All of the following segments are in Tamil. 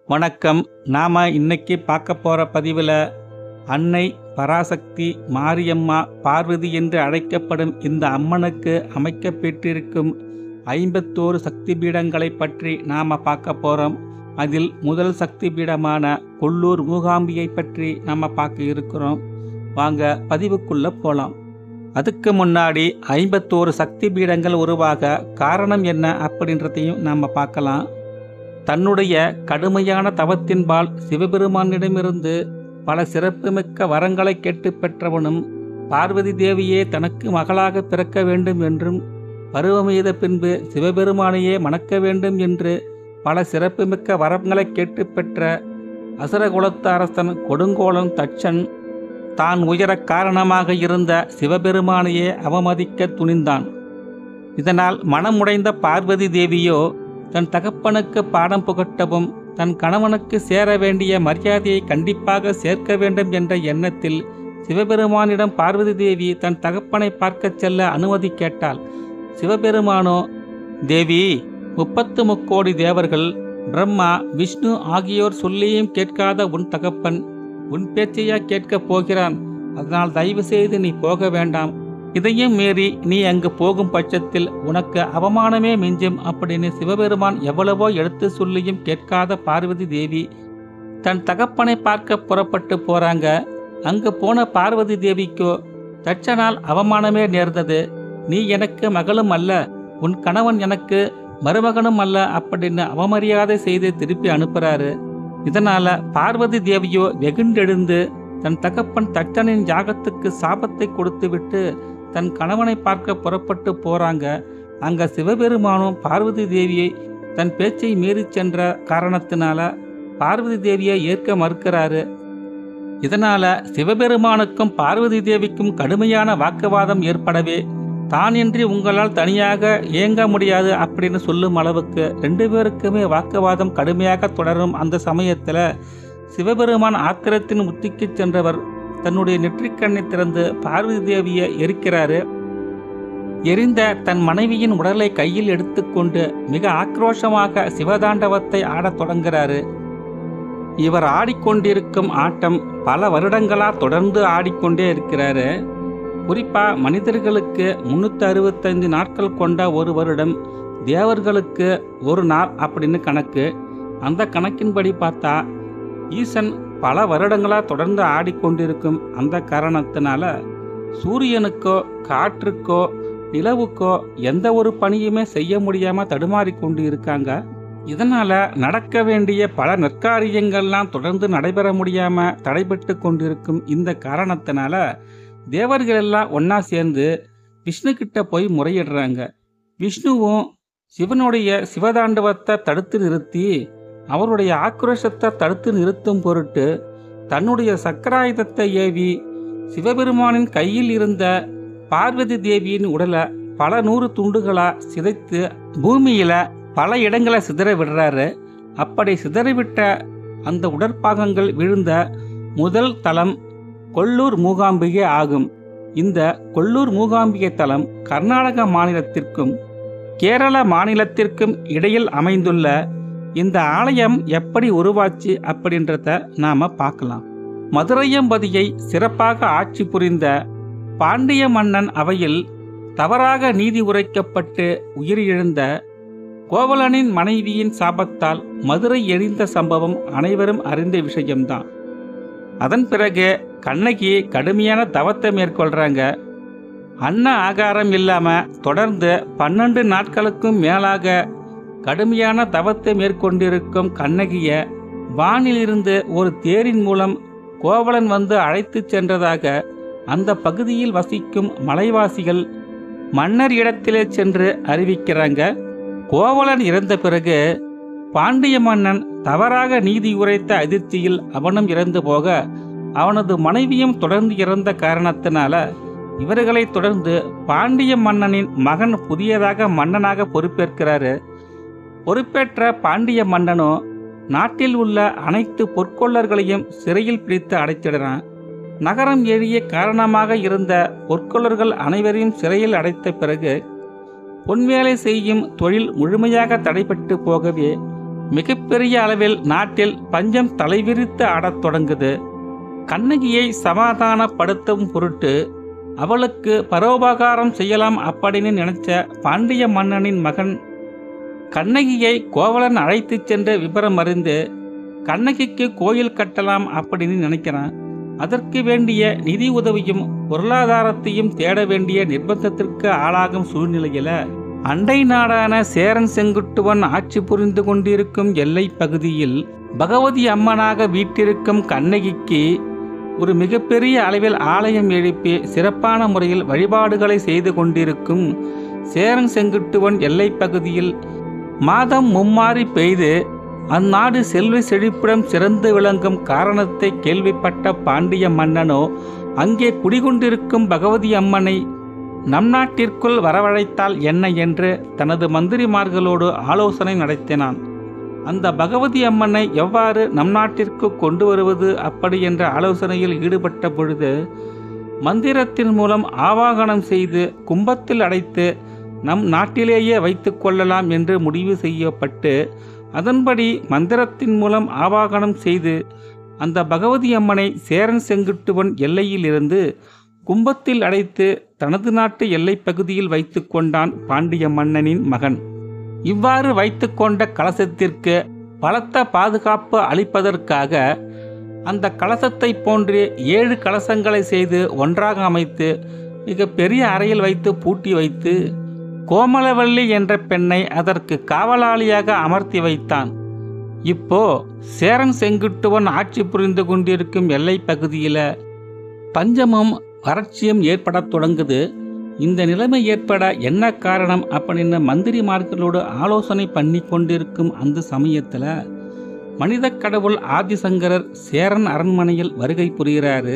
வணக்கம் நாம் இன்னைக்கு பார்க்க போகிற பதிவில் அன்னை பராசக்தி மாரியம்மா பார்வதி என்று அழைக்கப்படும் இந்த அம்மனுக்கு அமைக்கப்பெற்றிருக்கும் ஐம்பத்தோரு சக்தி பீடங்களை பற்றி நாம் பார்க்க போகிறோம் அதில் முதல் சக்தி பீடமான கொல்லூர் மூகாம்பியை பற்றி நம்ம பார்க்க இருக்கிறோம் வாங்க பதிவுக்குள்ளே போகலாம் அதுக்கு முன்னாடி ஐம்பத்தோரு சக்தி பீடங்கள் உருவாக காரணம் என்ன அப்படின்றதையும் நாம் பார்க்கலாம் தன்னுடைய கடுமையான தவத்தின்பால் சிவபெருமானிடமிருந்து பல சிறப்புமிக்க வரங்களை கேட்டு பெற்றவனும் பார்வதி தேவியே தனக்கு மகளாக பிறக்க வேண்டும் என்றும் பருவமெய்த பின்பு சிவபெருமானையே மணக்க வேண்டும் என்று பல சிறப்புமிக்க வரங்களை கேட்டு பெற்ற அசுரகுலத்து அரசன் கொடுங்கோலன் தட்சன் தான் உயர காரணமாக இருந்த சிவபெருமானையே அவமதிக்க துணிந்தான் இதனால் மனமுடைந்த பார்வதி தேவியோ தன் தகப்பனுக்கு பாடம் புகட்டவும் தன் கணவனுக்கு சேர வேண்டிய மரியாதையை கண்டிப்பாக சேர்க்க வேண்டும் என்ற எண்ணத்தில் சிவபெருமானிடம் பார்வதி தேவி தன் தகப்பனை பார்க்கச் செல்ல அனுமதி கேட்டாள் சிவபெருமானோ தேவி முப்பத்து முக்கோடி தேவர்கள் பிரம்மா விஷ்ணு ஆகியோர் சொல்லியும் கேட்காத உன் தகப்பன் உன் பேச்சையா கேட்கப் போகிறான் அதனால் தயவு செய்து நீ போக வேண்டாம் இதையும் மீறி நீ அங்கு போகும் பட்சத்தில் உனக்கு அவமானமே மிஞ்சும் அப்படின்னு சிவபெருமான் எவ்வளவோ எடுத்து சொல்லியும் கேட்காத பார்வதி தேவி தன் தகப்பனை பார்க்க புறப்பட்டு போறாங்க அங்கு போன பார்வதி தேவிக்கோ தட்சனால் அவமானமே நேர்ந்தது நீ எனக்கு மகளும் அல்ல உன் கணவன் எனக்கு மருமகனும் அல்ல அப்படின்னு அவமரியாதை செய்து திருப்பி அனுப்புறாரு இதனால பார்வதி தேவியோ வெகுண்டெழுந்து தன் தகப்பன் தட்சனின் யாகத்துக்கு சாபத்தை கொடுத்துவிட்டு தன் கணவனை பார்க்க புறப்பட்டு போறாங்க அங்க சிவபெருமானும் பார்வதி தேவியை தன் பேச்சை மீறிச் சென்ற காரணத்தினால பார்வதி தேவியை ஏற்க மறுக்கிறாரு இதனால சிவபெருமானுக்கும் பார்வதி தேவிக்கும் கடுமையான வாக்குவாதம் ஏற்படவே தான் இன்றி உங்களால் தனியாக இயங்க முடியாது அப்படின்னு சொல்லும் அளவுக்கு ரெண்டு பேருக்குமே வாக்குவாதம் கடுமையாக தொடரும் அந்த சமயத்துல சிவபெருமான் ஆத்திரத்தின் உத்திக்கு சென்றவர் தன்னுடைய நெற்றிக்கண்ணை திறந்து பார்வதி தேவியை எரிக்கிறாரு எரிந்த தன் மனைவியின் உடலை கையில் எடுத்துக்கொண்டு மிக ஆக்ரோஷமாக சிவதாண்டவத்தை ஆடத் தொடங்குகிறாரு இவர் ஆடிக்கொண்டிருக்கும் ஆட்டம் பல வருடங்களா தொடர்ந்து ஆடிக்கொண்டே இருக்கிறாரு குறிப்பா மனிதர்களுக்கு முன்னூற்றி அறுபத்தைந்து நாட்கள் கொண்ட ஒரு வருடம் தேவர்களுக்கு ஒரு நாள் அப்படின்னு கணக்கு அந்த கணக்கின்படி பார்த்தா ஈசன் பல வருடங்களாக தொடர்ந்து ஆடிக்கொண்டிருக்கும் அந்த காரணத்தினால சூரியனுக்கோ காற்றுக்கோ நிலவுக்கோ எந்த ஒரு பணியுமே செய்ய முடியாம தடுமாறி கொண்டு இருக்காங்க இதனால நடக்க வேண்டிய பல நற்காரியங்கள்லாம் தொடர்ந்து நடைபெற முடியாம தடைபட்டு கொண்டிருக்கும் இந்த காரணத்தினால தேவர்கள் எல்லாம் ஒன்னா சேர்ந்து விஷ்ணு கிட்ட போய் முறையிடுறாங்க விஷ்ணுவும் சிவனுடைய சிவதாண்டவத்தை தடுத்து நிறுத்தி அவருடைய ஆக்ரோஷத்தை தடுத்து நிறுத்தும் பொருட்டு தன்னுடைய சக்கராயுதத்தை ஏவி சிவபெருமானின் கையில் இருந்த பார்வதி தேவியின் உடலை பல நூறு துண்டுகளா சிதைத்து பூமியில பல இடங்களை சிதற விடுறாரு அப்படி சிதறிவிட்ட அந்த உடற்பாகங்கள் விழுந்த முதல் தலம் கொல்லூர் மூகாம்பிகை ஆகும் இந்த கொல்லூர் மூகாம்பிகை தலம் கர்நாடக மாநிலத்திற்கும் கேரள மாநிலத்திற்கும் இடையில் அமைந்துள்ள இந்த ஆலயம் எப்படி உருவாச்சு அப்படின்றத நாம பார்க்கலாம் மதுரையம்பதியை சிறப்பாக ஆட்சி புரிந்த பாண்டிய மன்னன் அவையில் தவறாக நீதி உரைக்கப்பட்டு உயிரிழந்த கோவலனின் மனைவியின் சாபத்தால் மதுரை எரிந்த சம்பவம் அனைவரும் அறிந்த விஷயம்தான் அதன் பிறகு கண்ணகி கடுமையான தவத்தை மேற்கொள்றாங்க அன்ன ஆகாரம் இல்லாம தொடர்ந்து பன்னெண்டு நாட்களுக்கும் மேலாக கடுமையான தவத்தை மேற்கொண்டிருக்கும் கண்ணகிய வானிலிருந்து ஒரு தேரின் மூலம் கோவலன் வந்து அழைத்துச் சென்றதாக அந்த பகுதியில் வசிக்கும் மலைவாசிகள் மன்னர் இடத்திலே சென்று அறிவிக்கிறாங்க கோவலன் இறந்த பிறகு பாண்டிய மன்னன் தவறாக நீதி உரைத்த அதிர்ச்சியில் அவனும் இறந்து போக அவனது மனைவியும் தொடர்ந்து இறந்த காரணத்தினால இவர்களை தொடர்ந்து பாண்டிய மன்னனின் மகன் புதியதாக மன்னனாக பொறுப்பேற்கிறாரு பொறுப்பேற்ற பாண்டிய மன்னனோ நாட்டில் உள்ள அனைத்து பொற்கொள்ளர்களையும் சிறையில் பிடித்து அடைத்திடுறான் நகரம் எழிய காரணமாக இருந்த பொற்கொள்ளர்கள் அனைவரையும் சிறையில் அடைத்த பிறகு பொன்வேலை செய்யும் தொழில் முழுமையாக தடைபட்டு போகவே மிகப்பெரிய அளவில் நாட்டில் பஞ்சம் தலைவிரித்து ஆடத் தொடங்குது கண்ணகியை சமாதானப்படுத்தும் பொருட்டு அவளுக்கு பரோபகாரம் செய்யலாம் அப்படின்னு நினைச்ச பாண்டிய மன்னனின் மகன் கண்ணகியை கோவலன் அழைத்துச் சென்ற விபரம் அறிந்து கண்ணகிக்கு கோயில் கட்டலாம் அப்படின்னு நினைக்கிறான் அதற்கு வேண்டிய நிதி உதவியும் பொருளாதாரத்தையும் தேட வேண்டிய நிர்பந்தத்திற்கு ஆளாகும் சூழ்நிலையில அண்டை நாடான சேரன் செங்குட்டுவன் ஆட்சி புரிந்து கொண்டிருக்கும் எல்லை பகுதியில் பகவதி அம்மனாக வீட்டிருக்கும் கண்ணகிக்கு ஒரு மிகப்பெரிய அளவில் ஆலயம் எழுப்பி சிறப்பான முறையில் வழிபாடுகளை செய்து கொண்டிருக்கும் சேரன் செங்குட்டுவன் எல்லை பகுதியில் மாதம் மும்மாறி பெய்து அந்நாடு செல்வ செழிப்புடன் சிறந்து விளங்கும் காரணத்தை கேள்விப்பட்ட பாண்டிய மன்னனோ அங்கே குடிகொண்டிருக்கும் பகவதி அம்மனை நம் நாட்டிற்குள் வரவழைத்தால் என்ன என்று தனது மந்திரிமார்களோடு ஆலோசனை நடத்தினான் அந்த பகவதி அம்மனை எவ்வாறு நம் நாட்டிற்கு கொண்டு வருவது அப்படி என்ற ஆலோசனையில் ஈடுபட்ட பொழுது மந்திரத்தின் மூலம் ஆவாகனம் செய்து கும்பத்தில் அடைத்து நம் நாட்டிலேயே வைத்து கொள்ளலாம் என்று முடிவு செய்யப்பட்டு அதன்படி மந்திரத்தின் மூலம் ஆவாகனம் செய்து அந்த பகவதி அம்மனை சேரன் செங்குட்டுவன் எல்லையிலிருந்து கும்பத்தில் அடைத்து தனது நாட்டு எல்லைப் பகுதியில் வைத்து கொண்டான் பாண்டிய மன்னனின் மகன் இவ்வாறு வைத்துக்கொண்ட கலசத்திற்கு பலத்த பாதுகாப்பு அளிப்பதற்காக அந்த கலசத்தை போன்று ஏழு கலசங்களை செய்து ஒன்றாக அமைத்து மிக பெரிய அறையில் வைத்து பூட்டி வைத்து கோமலவல்லி என்ற பெண்ணை அதற்கு காவலாளியாக அமர்த்தி வைத்தான் இப்போ சேரன் செங்குட்டுவன் ஆட்சி புரிந்து கொண்டிருக்கும் எல்லை பகுதியில் பஞ்சமும் வறட்சியும் ஏற்படத் தொடங்குது இந்த நிலைமை ஏற்பட என்ன காரணம் அப்படின்னு மந்திரிமார்களோடு ஆலோசனை பண்ணி கொண்டிருக்கும் அந்த சமயத்தில் மனித கடவுள் ஆதிசங்கரர் சேரன் அரண்மனையில் வருகை புரிகிறாரு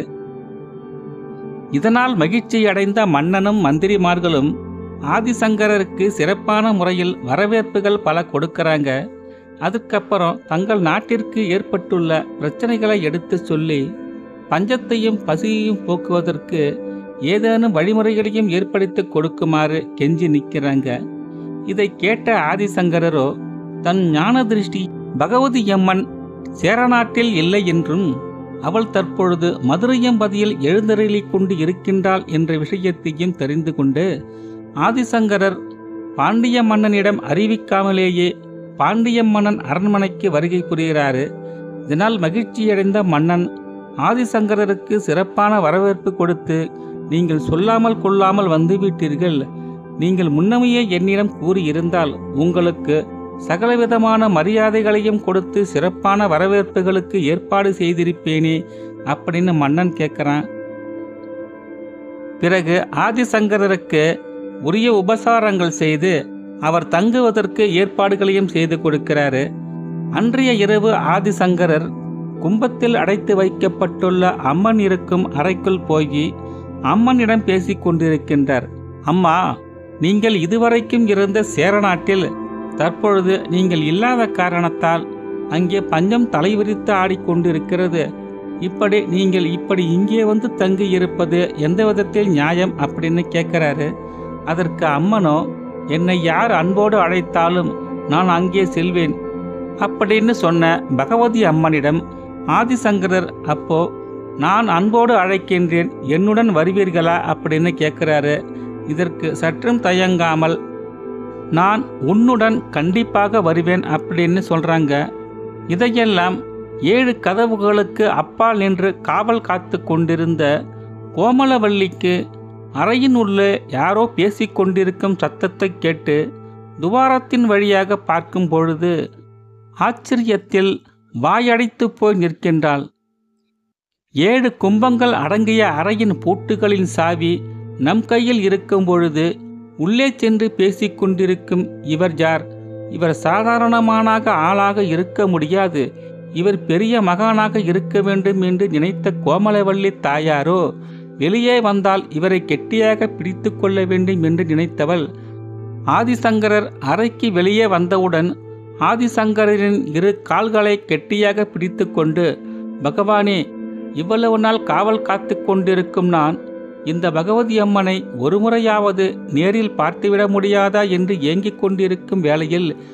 இதனால் மகிழ்ச்சி அடைந்த மன்னனும் மந்திரிமார்களும் ஆதிசங்கரருக்கு சிறப்பான முறையில் வரவேற்புகள் பல கொடுக்கறாங்க அதுக்கப்புறம் தங்கள் நாட்டிற்கு ஏற்பட்டுள்ள பிரச்சனைகளை எடுத்து சொல்லி பஞ்சத்தையும் பசியையும் போக்குவதற்கு ஏதேனும் வழிமுறைகளையும் ஏற்படுத்தி கொடுக்குமாறு கெஞ்சி நிற்கிறாங்க இதை கேட்ட ஆதிசங்கரரோ தன் ஞான திருஷ்டி பகவதி அம்மன் சேரநாட்டில் இல்லை என்றும் அவள் தற்பொழுது மதுரையம்பதியில் எழுந்தருளிக் கொண்டு இருக்கின்றாள் என்ற விஷயத்தையும் தெரிந்து கொண்டு ஆதிசங்கரர் பாண்டிய மன்னனிடம் அறிவிக்காமலேயே பாண்டிய மன்னன் அரண்மனைக்கு வருகை புரிகிறாரு இதனால் மகிழ்ச்சியடைந்த மன்னன் ஆதிசங்கரருக்கு சிறப்பான வரவேற்பு கொடுத்து நீங்கள் சொல்லாமல் கொள்ளாமல் வந்துவிட்டீர்கள் நீங்கள் முன்னமையே என்னிடம் கூறியிருந்தால் உங்களுக்கு சகலவிதமான மரியாதைகளையும் கொடுத்து சிறப்பான வரவேற்புகளுக்கு ஏற்பாடு செய்திருப்பேனே அப்படின்னு மன்னன் கேட்குறான் பிறகு ஆதிசங்கரருக்கு உரிய உபசாரங்கள் செய்து அவர் தங்குவதற்கு ஏற்பாடுகளையும் செய்து கொடுக்கிறாரு அன்றைய இரவு ஆதிசங்கரர் கும்பத்தில் அடைத்து வைக்கப்பட்டுள்ள அம்மன் இருக்கும் அறைக்குள் போய் அம்மனிடம் பேசிக் கொண்டிருக்கின்றார் அம்மா நீங்கள் இதுவரைக்கும் இருந்த சேரநாட்டில் தற்பொழுது நீங்கள் இல்லாத காரணத்தால் அங்கே பஞ்சம் தலைவிரித்து ஆடிக்கொண்டிருக்கிறது இப்படி நீங்கள் இப்படி இங்கே வந்து தங்கி இருப்பது எந்த விதத்தில் நியாயம் அப்படின்னு கேட்குறாரு அதற்கு அம்மனோ என்னை யார் அன்போடு அழைத்தாலும் நான் அங்கே செல்வேன் அப்படின்னு சொன்ன பகவதி அம்மனிடம் ஆதிசங்கரர் அப்போ நான் அன்போடு அழைக்கின்றேன் என்னுடன் வருவீர்களா அப்படின்னு கேட்குறாரு இதற்கு சற்றும் தயங்காமல் நான் உன்னுடன் கண்டிப்பாக வருவேன் அப்படின்னு சொல்றாங்க இதையெல்லாம் ஏழு கதவுகளுக்கு அப்பால் நின்று காவல் காத்து கொண்டிருந்த கோமலவல்லிக்கு அறையின் உள்ளே யாரோ பேசிக் கொண்டிருக்கும் சத்தத்தை கேட்டு துவாரத்தின் வழியாக பார்க்கும் பொழுது ஆச்சரியத்தில் வாயடைத்து போய் நிற்கின்றாள் ஏழு கும்பங்கள் அடங்கிய அறையின் பூட்டுகளின் சாவி நம் கையில் இருக்கும் பொழுது உள்ளே சென்று பேசிக் கொண்டிருக்கும் இவர் யார் இவர் சாதாரணமானாக ஆளாக இருக்க முடியாது இவர் பெரிய மகானாக இருக்க வேண்டும் என்று நினைத்த கோமலவல்லி தாயாரோ வெளியே வந்தால் இவரை கெட்டியாக பிடித்து கொள்ள வேண்டும் என்று நினைத்தவள் ஆதிசங்கரர் அறைக்கு வெளியே வந்தவுடன் ஆதிசங்கரின் இரு கால்களை கெட்டியாக பிடித்துக்கொண்டு பகவானே இவ்வளவு நாள் காவல் காத்து கொண்டிருக்கும் நான் இந்த பகவதி அம்மனை ஒரு முறையாவது நேரில் பார்த்துவிட முடியாதா என்று ஏங்கிக் கொண்டிருக்கும் வேளையில்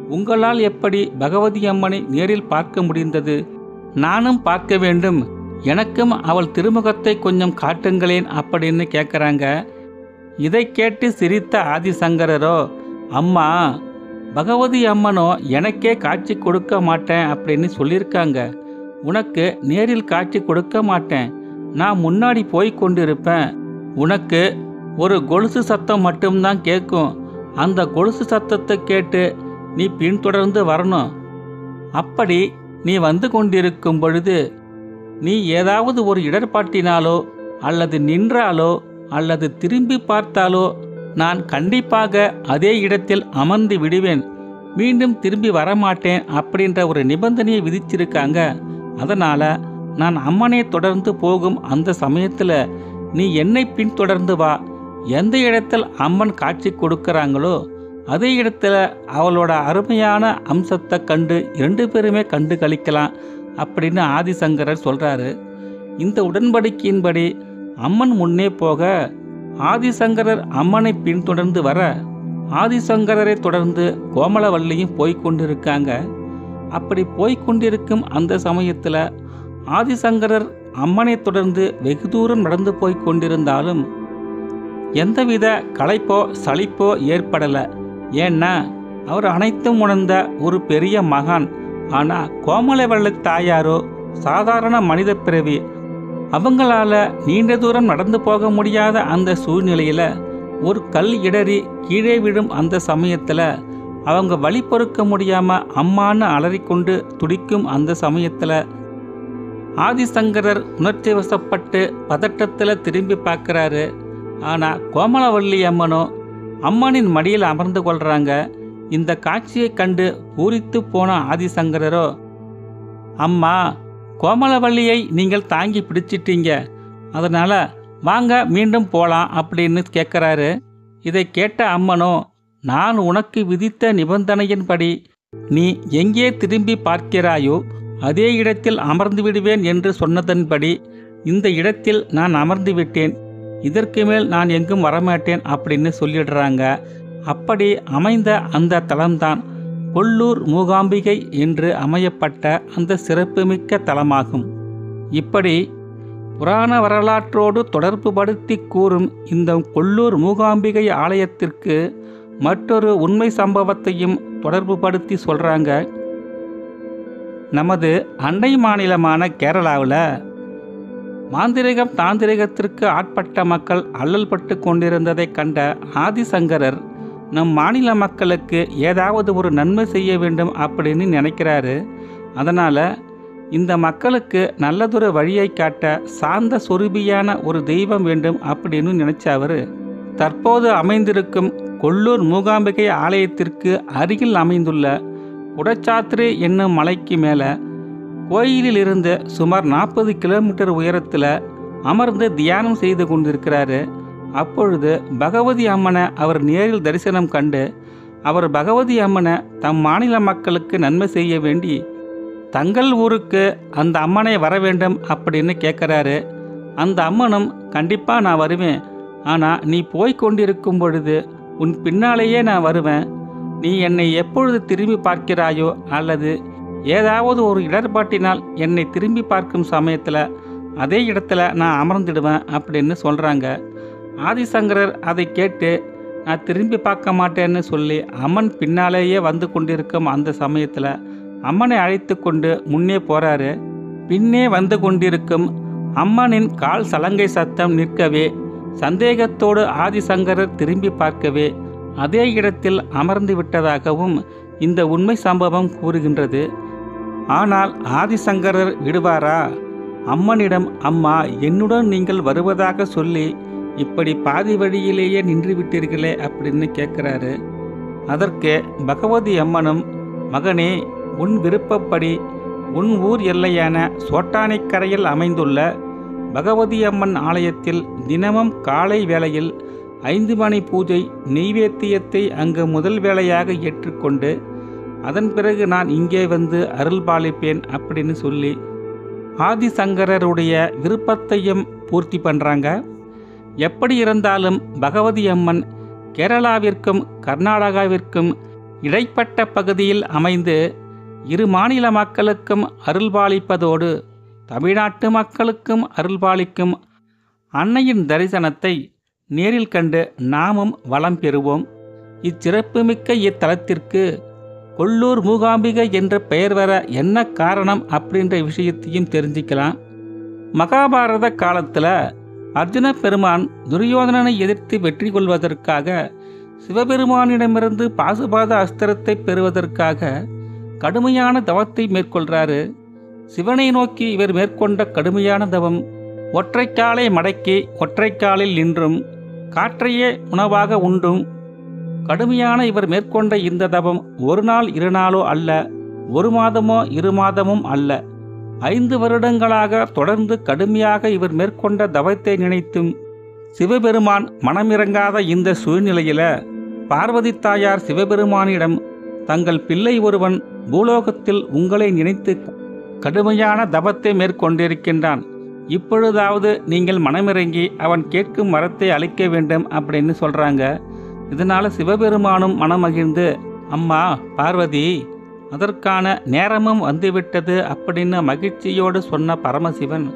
உங்களால் எப்படி பகவதி அம்மனை நேரில் பார்க்க முடிந்தது நானும் பார்க்க வேண்டும் எனக்கும் அவள் திருமுகத்தை கொஞ்சம் காட்டுங்களேன் அப்படின்னு கேட்குறாங்க இதை கேட்டு சிரித்த ஆதிசங்கரரோ அம்மா பகவதி அம்மனோ எனக்கே காட்சி கொடுக்க மாட்டேன் அப்படின்னு சொல்லியிருக்காங்க உனக்கு நேரில் காட்சி கொடுக்க மாட்டேன் நான் முன்னாடி போய் கொண்டிருப்பேன் உனக்கு ஒரு கொலுசு சத்தம் மட்டும்தான் கேட்கும் அந்த கொலுசு சத்தத்தை கேட்டு நீ பின்தொடர்ந்து வரணும் அப்படி நீ வந்து கொண்டிருக்கும் பொழுது நீ ஏதாவது ஒரு இடர்பாட்டினாலோ அல்லது நின்றாலோ அல்லது திரும்பி பார்த்தாலோ நான் கண்டிப்பாக அதே இடத்தில் அமர்ந்து விடுவேன் மீண்டும் திரும்பி வரமாட்டேன் அப்படின்ற ஒரு நிபந்தனையை விதிச்சிருக்காங்க அதனால நான் அம்மனை தொடர்ந்து போகும் அந்த சமயத்தில் நீ என்னை பின்தொடர்ந்து வா எந்த இடத்தில் அம்மன் காட்சி கொடுக்கறாங்களோ அதே இடத்துல அவளோட அருமையான அம்சத்தை கண்டு இரண்டு பேருமே கண்டு கழிக்கலாம் அப்படின்னு ஆதிசங்கரர் சொல்றாரு இந்த உடன்படிக்கையின்படி அம்மன் முன்னே போக ஆதிசங்கரர் அம்மனை பின்தொடர்ந்து வர ஆதிசங்கரரை தொடர்ந்து கோமலவல்லியும் போய்க் கொண்டிருக்காங்க அப்படி போய்க் கொண்டிருக்கும் அந்த சமயத்தில் ஆதிசங்கரர் அம்மனை தொடர்ந்து வெகு தூரம் நடந்து போய்க் கொண்டிருந்தாலும் எந்தவித களைப்போ சலிப்போ ஏற்படலை ஏன்னா அவர் அனைத்தும் உணர்ந்த ஒரு பெரிய மகான் ஆனால் கோமலவள்ளி தாயாரோ சாதாரண மனித பிறவி அவங்களால நீண்ட தூரம் நடந்து போக முடியாத அந்த சூழ்நிலையில் ஒரு கல் இடறி கீழே விழும் அந்த சமயத்தில் அவங்க வழி பொறுக்க முடியாமல் அம்மான்னு அலறிக்கொண்டு துடிக்கும் அந்த சமயத்தில் ஆதிசங்கரர் உணர்ச்சி வசப்பட்டு பதட்டத்தில் திரும்பி பார்க்குறாரு ஆனால் கோமலவள்ளி அம்மனோ அம்மனின் மடியில் அமர்ந்து கொள்றாங்க இந்த காட்சியை கண்டு பூரித்து போன ஆதிசங்கரரோ அம்மா கோமலவள்ளியை நீங்கள் தாங்கி பிடிச்சிட்டீங்க அதனால வாங்க மீண்டும் போலாம் அப்படின்னு கேட்குறாரு இதை கேட்ட அம்மனோ நான் உனக்கு விதித்த நிபந்தனையின்படி நீ எங்கே திரும்பி பார்க்கிறாயோ அதே இடத்தில் அமர்ந்து விடுவேன் என்று சொன்னதன்படி இந்த இடத்தில் நான் அமர்ந்து விட்டேன் இதற்கு மேல் நான் எங்கும் வரமாட்டேன் அப்படின்னு சொல்லிடுறாங்க அப்படி அமைந்த அந்த தலம்தான் கொல்லூர் மூகாம்பிகை என்று அமையப்பட்ட அந்த சிறப்புமிக்க தலமாகும் இப்படி புராண வரலாற்றோடு தொடர்புபடுத்தி கூறும் இந்த கொல்லூர் மூகாம்பிகை ஆலயத்திற்கு மற்றொரு உண்மை சம்பவத்தையும் தொடர்புபடுத்தி சொல்றாங்க நமது அண்டை மாநிலமான கேரளாவில் மாந்திரிகம் தாந்திரிகத்திற்கு ஆட்பட்ட மக்கள் அல்லல்பட்டு கொண்டிருந்ததை கண்ட ஆதிசங்கரர் நம் மாநில மக்களுக்கு ஏதாவது ஒரு நன்மை செய்ய வேண்டும் அப்படின்னு நினைக்கிறாரு அதனால் இந்த மக்களுக்கு நல்லதொரு வழியை காட்ட சாந்த சொரூபியான ஒரு தெய்வம் வேண்டும் அப்படின்னு நினைச்ச அவர் தற்போது அமைந்திருக்கும் கொல்லூர் மூகாம்பிகை ஆலயத்திற்கு அருகில் அமைந்துள்ள குடச்சாத்திரி என்னும் மலைக்கு மேலே கோயிலில் இருந்து சுமார் நாற்பது கிலோமீட்டர் உயரத்தில் அமர்ந்து தியானம் செய்து கொண்டிருக்கிறாரு அப்பொழுது பகவதி அம்மனை அவர் நேரில் தரிசனம் கண்டு அவர் பகவதி அம்மனை தம் மாநில மக்களுக்கு நன்மை செய்ய வேண்டி தங்கள் ஊருக்கு அந்த அம்மனை வர வேண்டும் அப்படின்னு கேட்குறாரு அந்த அம்மனும் கண்டிப்பாக நான் வருவேன் ஆனால் நீ போய் கொண்டிருக்கும் பொழுது உன் பின்னாலேயே நான் வருவேன் நீ என்னை எப்பொழுது திரும்பி பார்க்கிறாயோ அல்லது ஏதாவது ஒரு இடர்பாட்டினால் என்னை திரும்பி பார்க்கும் சமயத்தில் அதே இடத்துல நான் அமர்ந்துடுவேன் அப்படின்னு சொல்கிறாங்க ஆதிசங்கரர் அதை கேட்டு நான் திரும்பி பார்க்க மாட்டேன்னு சொல்லி அம்மன் பின்னாலேயே வந்து கொண்டிருக்கும் அந்த சமயத்தில் அம்மனை அழைத்து கொண்டு முன்னே போறாரு பின்னே வந்து கொண்டிருக்கும் அம்மனின் கால் சலங்கை சத்தம் நிற்கவே சந்தேகத்தோடு ஆதிசங்கரர் திரும்பி பார்க்கவே அதே இடத்தில் அமர்ந்து விட்டதாகவும் இந்த உண்மை சம்பவம் கூறுகின்றது ஆனால் ஆதிசங்கரர் விடுவாரா அம்மனிடம் அம்மா என்னுடன் நீங்கள் வருவதாக சொல்லி இப்படி பாதி வழியிலேயே நின்று விட்டீர்களே அப்படின்னு கேட்குறாரு அதற்கு பகவதி அம்மனும் மகனே உன் விருப்பப்படி உன் ஊர் எல்லையான சோட்டானைக்கரையில் அமைந்துள்ள பகவதி அம்மன் ஆலயத்தில் தினமும் காலை வேளையில் ஐந்து மணி பூஜை நெய்வேத்தியத்தை அங்கு முதல் வேளையாக ஏற்றுக்கொண்டு அதன் பிறகு நான் இங்கே வந்து அருள் பாலிப்பேன் அப்படின்னு சொல்லி ஆதிசங்கரருடைய விருப்பத்தையும் பூர்த்தி பண்ணுறாங்க எப்படி இருந்தாலும் பகவதி அம்மன் கேரளாவிற்கும் கர்நாடகாவிற்கும் இடைப்பட்ட பகுதியில் அமைந்து இரு மாநில மக்களுக்கும் அருள்பாலிப்பதோடு தமிழ்நாட்டு மக்களுக்கும் அருள்பாலிக்கும் அன்னையின் தரிசனத்தை நேரில் கண்டு நாமும் வளம் பெறுவோம் இச்சிறப்புமிக்க இத்தலத்திற்கு கொல்லூர் மூகாம்பிகை என்ற பெயர் வர என்ன காரணம் அப்படின்ற விஷயத்தையும் தெரிஞ்சுக்கலாம் மகாபாரத காலத்தில் அர்ஜுன பெருமான் துரியோதனனை எதிர்த்து வெற்றி கொள்வதற்காக சிவபெருமானிடமிருந்து பாசுபாத அஸ்திரத்தை பெறுவதற்காக கடுமையான தவத்தை மேற்கொள்றாரு சிவனை நோக்கி இவர் மேற்கொண்ட கடுமையான தவம் ஒற்றைக்காலை மடக்கி ஒற்றைக்காலில் நின்றும் காற்றையே உணவாக உண்டும் கடுமையான இவர் மேற்கொண்ட இந்த தவம் ஒரு நாள் இரு நாளோ அல்ல ஒரு மாதமோ இரு மாதமும் அல்ல ஐந்து வருடங்களாக தொடர்ந்து கடுமையாக இவர் மேற்கொண்ட தவத்தை நினைத்தும் சிவபெருமான் மனமிறங்காத இந்த சூழ்நிலையில பார்வதி தாயார் சிவபெருமானிடம் தங்கள் பிள்ளை ஒருவன் பூலோகத்தில் உங்களை நினைத்து கடுமையான தபத்தை மேற்கொண்டிருக்கின்றான் இப்பொழுதாவது நீங்கள் மனமிறங்கி அவன் கேட்கும் வரத்தை அளிக்க வேண்டும் அப்படின்னு சொல்றாங்க இதனால சிவபெருமானும் மனமகிழ்ந்து அம்மா பார்வதி அதற்கான நேரமும் வந்துவிட்டது அப்படின்னு மகிழ்ச்சியோடு சொன்ன பரமசிவன்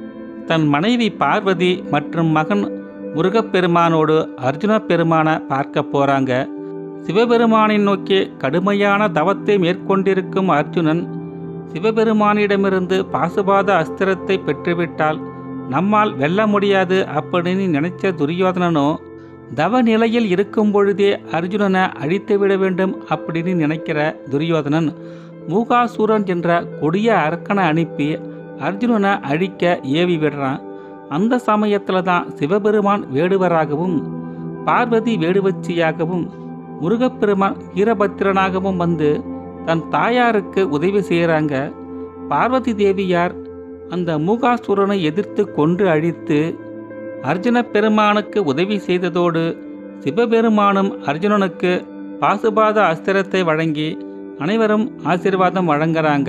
தன் மனைவி பார்வதி மற்றும் மகன் முருகப்பெருமானோடு அர்ஜுன பெருமானை பார்க்க போறாங்க சிவபெருமானை நோக்கி கடுமையான தவத்தை மேற்கொண்டிருக்கும் அர்ஜுனன் சிவபெருமானிடமிருந்து பாசுபாத அஸ்திரத்தை பெற்றுவிட்டால் நம்மால் வெல்ல முடியாது அப்படின்னு நினைச்ச துரியோதனனோ தவ நிலையில் இருக்கும் பொழுதே அர்ஜுனனை அழித்து விட வேண்டும் அப்படின்னு நினைக்கிற துரியோதனன் மூகாசூரன் என்ற கொடிய அரக்கனை அனுப்பி அர்ஜுனனை அழிக்க ஏவி விடுறான் அந்த சமயத்தில் தான் சிவபெருமான் வேடுவராகவும் பார்வதி வேடுவச்சியாகவும் முருகப்பெருமான் வீரபத்திரனாகவும் வந்து தன் தாயாருக்கு உதவி செய்கிறாங்க பார்வதி தேவியார் அந்த மூகாசுரனை எதிர்த்து கொன்று அழித்து அர்ஜுன பெருமானுக்கு உதவி செய்ததோடு சிவபெருமானும் அர்ஜுனனுக்கு பாசுபாத அஸ்திரத்தை வழங்கி அனைவரும் ஆசீர்வாதம் வழங்குறாங்க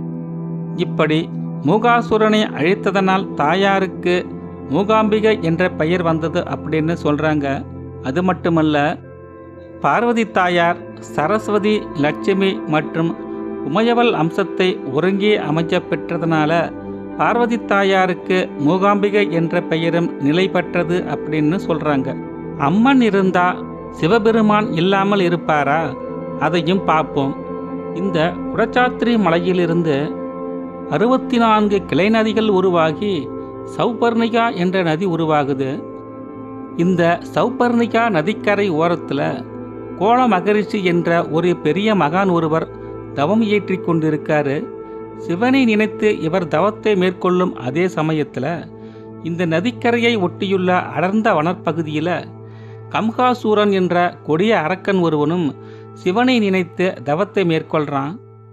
இப்படி மூகாசுரனை அழித்ததனால் தாயாருக்கு மூகாம்பிகை என்ற பெயர் வந்தது அப்படின்னு சொல்றாங்க அது மட்டுமல்ல பார்வதி தாயார் சரஸ்வதி லட்சுமி மற்றும் உமையவல் அம்சத்தை ஒருங்கே அமைச்ச பெற்றதனால பார்வதி தாயாருக்கு மூகாம்பிகை என்ற பெயரும் நிலை பெற்றது அப்படின்னு சொல்றாங்க அம்மன் இருந்தா சிவபெருமான் இல்லாமல் இருப்பாரா அதையும் பார்ப்போம் இந்த குடச்சாத்திரி மலையிலிருந்து அறுபத்தி நான்கு கிளை நதிகள் உருவாகி சௌபர்ணிகா என்ற நதி உருவாகுது இந்த சௌபர்ணிகா நதிக்கரை ஓரத்தில் கோல மகரிஷி என்ற ஒரு பெரிய மகான் ஒருவர் தவம் இயற்றி கொண்டிருக்காரு சிவனை நினைத்து இவர் தவத்தை மேற்கொள்ளும் அதே சமயத்தில் இந்த நதிக்கரையை ஒட்டியுள்ள அடர்ந்த வனப்பகுதியில் கம்காசூரன் என்ற கொடிய அரக்கன் ஒருவனும் சிவனை நினைத்து தவத்தை மேற்கொள்றான்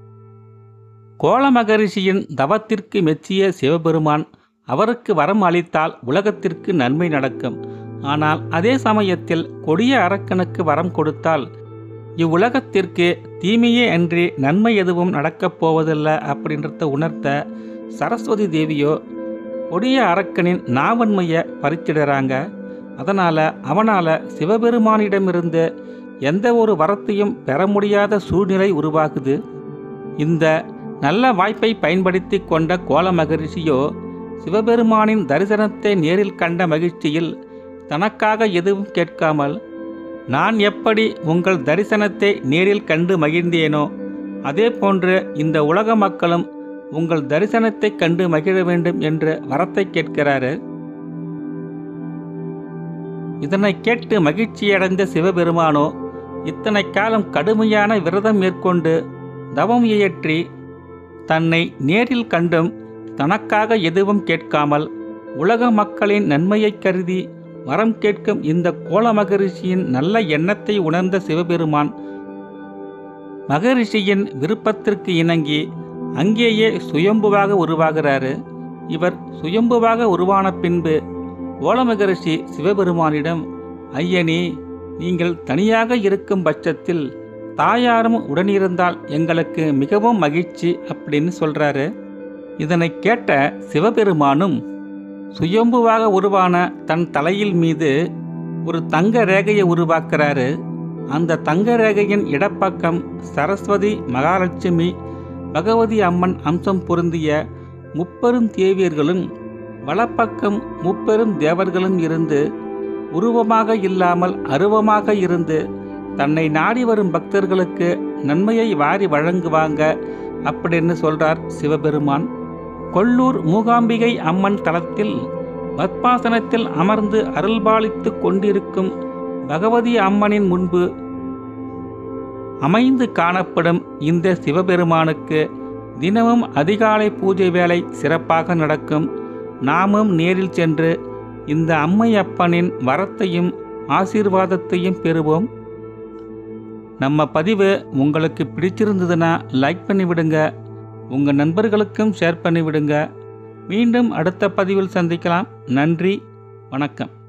கோல மகரிஷியின் தவத்திற்கு மெச்சிய சிவபெருமான் அவருக்கு வரம் அளித்தால் உலகத்திற்கு நன்மை நடக்கும் ஆனால் அதே சமயத்தில் கொடிய அரக்கனுக்கு வரம் கொடுத்தால் இவ்வுலகத்திற்கு தீமையே அன்றி நன்மை எதுவும் நடக்கப் போவதில்லை அப்படின்றத உணர்த்த சரஸ்வதி தேவியோ கொடிய அரக்கனின் நாவன்மையை பறிச்சிடுறாங்க அதனால் அவனால் சிவபெருமானிடமிருந்து எந்த ஒரு வரத்தையும் பெற முடியாத சூழ்நிலை உருவாகுது இந்த நல்ல வாய்ப்பை பயன்படுத்தி கொண்ட கோல மகரிஷியோ சிவபெருமானின் தரிசனத்தை நேரில் கண்ட மகிழ்ச்சியில் தனக்காக எதுவும் கேட்காமல் நான் எப்படி உங்கள் தரிசனத்தை நேரில் கண்டு மகிழ்ந்தேனோ அதே போன்று இந்த உலக மக்களும் உங்கள் தரிசனத்தை கண்டு மகிழ வேண்டும் என்று வரத்தை கேட்கிறாரு இதனை கேட்டு மகிழ்ச்சியடைந்த சிவபெருமானோ இத்தனை காலம் கடுமையான விரதம் மேற்கொண்டு தவம் இயற்றி தன்னை நேரில் கண்டும் தனக்காக எதுவும் கேட்காமல் உலக மக்களின் நன்மையைக் கருதி வரம் கேட்கும் இந்த கோல மகரிஷியின் நல்ல எண்ணத்தை உணர்ந்த சிவபெருமான் மகரிஷியின் விருப்பத்திற்கு இணங்கி அங்கேயே சுயம்புவாக உருவாகிறாரு இவர் சுயம்புவாக உருவான பின்பு கோல மகரிஷி சிவபெருமானிடம் ஐயனே நீங்கள் தனியாக இருக்கும் பட்சத்தில் தாயாரும் உடனிருந்தால் எங்களுக்கு மிகவும் மகிழ்ச்சி அப்படின்னு சொல்றாரு இதனை கேட்ட சிவபெருமானும் சுயம்புவாக உருவான தன் தலையில் மீது ஒரு தங்க ரேகையை உருவாக்குறாரு அந்த தங்க ரேகையின் இடப்பக்கம் சரஸ்வதி மகாலட்சுமி பகவதி அம்மன் அம்சம் பொருந்திய முப்பெரும் தேவியர்களும் வலப்பக்கம் முப்பெரும் தேவர்களும் இருந்து உருவமாக இல்லாமல் அருவமாக இருந்து தன்னை நாடி வரும் பக்தர்களுக்கு நன்மையை வாரி வழங்குவாங்க அப்படின்னு சொல்றார் சிவபெருமான் கொல்லூர் மூகாம்பிகை அம்மன் தலத்தில் பத்மாசனத்தில் அமர்ந்து அருள்பாலித்து கொண்டிருக்கும் பகவதி அம்மனின் முன்பு அமைந்து காணப்படும் இந்த சிவபெருமானுக்கு தினமும் அதிகாலை பூஜை வேலை சிறப்பாக நடக்கும் நாமும் நேரில் சென்று இந்த அம்மையப்பனின் வரத்தையும் ஆசீர்வாதத்தையும் பெறுவோம் நம்ம பதிவு உங்களுக்கு பிடிச்சிருந்ததுன்னா லைக் பண்ணி விடுங்க உங்கள் நண்பர்களுக்கும் ஷேர் பண்ணி விடுங்க மீண்டும் அடுத்த பதிவில் சந்திக்கலாம் நன்றி வணக்கம்